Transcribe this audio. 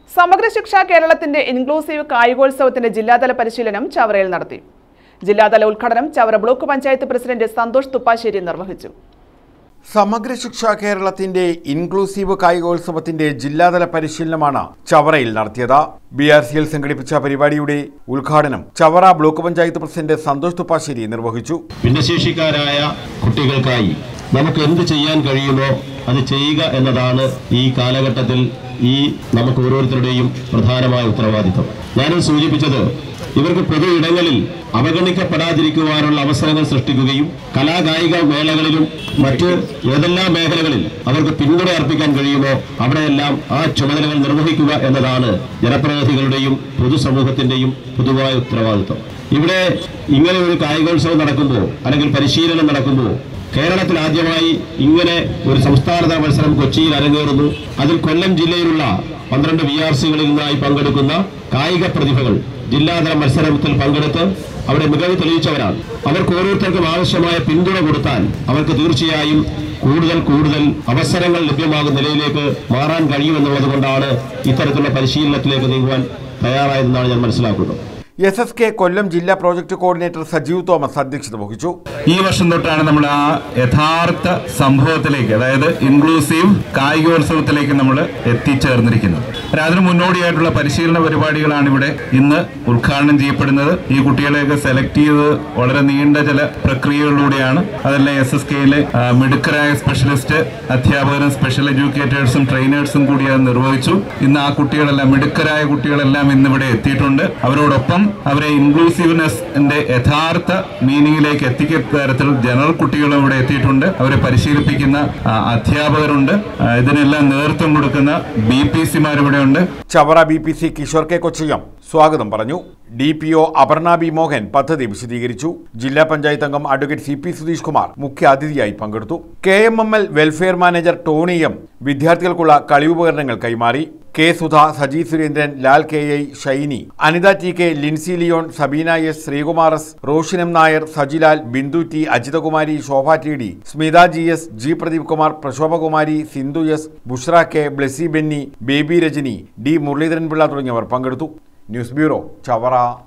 സമഗ്ര ശിക്ഷ കേരളത്തിന്റെ ഇൻക്ലൂസീവ് കായികോത്സവത്തിന്റെ ജില്ലാതല പരിശീലനം ചവറയിൽ നടത്തി ജില്ലാതല ഉദ്ഘാടനം ചവറ ബ്ലോക്ക് പഞ്ചായത്ത് പ്രസിഡന്റ് സന്തോഷ് തുപ്പാശ്ശേരി നിർവഹിച്ചു സമഗ്ര ശിക്ഷ കേരളത്തിന്റെ ഇൻക്ലൂസീവ് കായികോത്സവത്തിന്റെ ജില്ലാതല പരിശീലനമാണ് ചവറയിൽ നടത്തിയത് ബി ആർ സി എൽ സംഘടിപ്പിച്ച പരിപാടിയുടെ ഉദ്ഘാടനം ചവറ ബ്ലോക്ക് പഞ്ചായത്ത് പ്രസിഡന്റ് സന്തോഷ് തുപ്പാശ്ശേരി നിർവഹിച്ചു ഭിന്നശേഷിക്കാരായ കുട്ടികൾക്കായി നമുക്ക് എന്ത് ചെയ്യാൻ കഴിയുമോ അത് ചെയ്യുക എന്നതാണ് ഈ കാലഘട്ടത്തിൽ ഈ നമുക്ക് ഓരോരുത്തരുടെയും പ്രധാനമായ ഉത്തരവാദിത്വം ഞാനും സൂചിപ്പിച്ചത് ഇവർക്ക് പൊതു ഇടങ്ങളിൽ അവഗണിക്കപ്പെടാതിരിക്കുവാനുള്ള അവസരങ്ങൾ സൃഷ്ടിക്കുകയും കലാകായിക മേളകളിലും മറ്റ് ഏതെല്ലാം മേഖലകളിൽ അവർക്ക് പിന്തുണ അർപ്പിക്കാൻ കഴിയുമോ അവിടെയെല്ലാം ആ ചുമതലകൾ നിർവഹിക്കുക എന്നതാണ് ജനപ്രതിനിധികളുടെയും പൊതുസമൂഹത്തിന്റെയും പൊതുവായ ഉത്തരവാദിത്വം ഇവിടെ ഇങ്ങനെ ഒരു കായികോത്സവം നടക്കുമ്പോൾ അല്ലെങ്കിൽ പരിശീലനം നടക്കുമ്പോൾ കേരളത്തിൽ ആദ്യമായി ഇങ്ങനെ ഒരു സംസ്ഥാനതല മത്സരം കൊച്ചിയിൽ അരങ്ങേറുന്നു അതിൽ കൊല്ലം ജില്ലയിലുള്ള പന്ത്രണ്ട് വി ആർ സികളിൽ നിന്നായി പങ്കെടുക്കുന്ന കായിക പ്രതിഭകൾ ജില്ലാതല മത്സരത്തിൽ പങ്കെടുത്ത് അവിടെ മികവ് തെളിയിച്ചവരാണ് അവർക്ക് ഓരോരുത്തർക്കും ആവശ്യമായ പിന്തുണ കൊടുത്താൽ അവർക്ക് തീർച്ചയായും കൂടുതൽ കൂടുതൽ അവസരങ്ങൾ ലഭ്യമാകുന്ന നിലയിലേക്ക് മാറാൻ കഴിയുമെന്നുള്ളത് കൊണ്ടാണ് ഇത്തരത്തിലുള്ള പരിശീലനത്തിലേക്ക് നീങ്ങുവാൻ തയ്യാറായതെന്നാണ് ഞാൻ മനസ്സിലാക്കുന്നത് എസ് എസ് കെ കൊല്ലം ജില്ലാ പ്രോജക്ട് കോർഡിനേറ്റർ സജീവ് തോമസ് അധ്യക്ഷത വഹിച്ചു ഈ വർഷം തൊട്ടാണ് നമ്മൾ ആ യഥാർത്ഥ സംഭവത്തിലേക്ക് അതായത് ഇൻക്ലൂസീവ് കായികോത്സവത്തിലേക്ക് നമ്മൾ എത്തിച്ചേർന്നിരിക്കുന്നത് അതായത് അതിന് മുന്നോടിയായിട്ടുള്ള പരിശീലന പരിപാടികളാണ് ഇവിടെ ഇന്ന് ഉദ്ഘാടനം ചെയ്യപ്പെടുന്നത് ഈ കുട്ടികളെയൊക്കെ സെലക്ട് ചെയ്തത് വളരെ നീണ്ട ചില പ്രക്രിയകളിലൂടെയാണ് അതെല്ലാം എസ് എസ് കെയിലെ മിടുക്കരായ സ്പെഷ്യലിസ്റ്റ് അധ്യാപകരും സ്പെഷ്യൽ എഡ്യൂക്കേറ്റേഴ്സും ട്രെയിനേഴ്സും കൂടി അത് നിർവഹിച്ചു ഇന്ന് ആ കുട്ടികളെല്ലാം മിടുക്കരായ കുട്ടികളെല്ലാം ഇന്ന് ഇവിടെ എത്തിയിട്ടുണ്ട് അവരോടൊപ്പം അവരെ ഇൻക്ലൂസീവ്നെസ്സിന്റെ യഥാർത്ഥ മീനിങ്ങിലേക്ക് എത്തിക്കുന്ന തരത്തിൽ ജനറൽ കുട്ടികളും ഇവിടെ എത്തിയിട്ടുണ്ട് അവരെ പരിശീലിപ്പിക്കുന്ന ആ, അധ്യാപകരുണ്ട് ആ, ഇതിനെല്ലാം നേതൃത്വം കൊടുക്കുന്ന ബി പി സിമാർ ഇവിടെയുണ്ട് Chavara B P C Kishore K Kochayyam സ്വാഗതം പറഞ്ഞു D P O Aparna B Mohan പദ്ധതി വിശദീകരിച്ചു ജില്ലാ പഞ്ചായത്ത് അംഗം advocate C P Sudheesh Kumar മുഖ്യ അതിഥിയായി പങ്കെടുത്തു K M M L welfare manager Tony M വിദ്യാർത്ഥികൾക്കുള്ള കളിയുപകരണങ്ങൾ കൈമാറി K Sudha Saji Surendran Lal K I Shiny Anitha T K Lincy Leon Sabeena S Sreekumar S Roshan M Nair Sajilal Bindu T Ajithakumari Shobha T D Smitha G S G Pradeep Kumar Prashobhakumari Sindhu S Bushra K Blessy Benny Baby Rajani D Muraleedharan Pillai തുടങ്ങിയവർ പങ്കെടുത്തു news bureau Chavara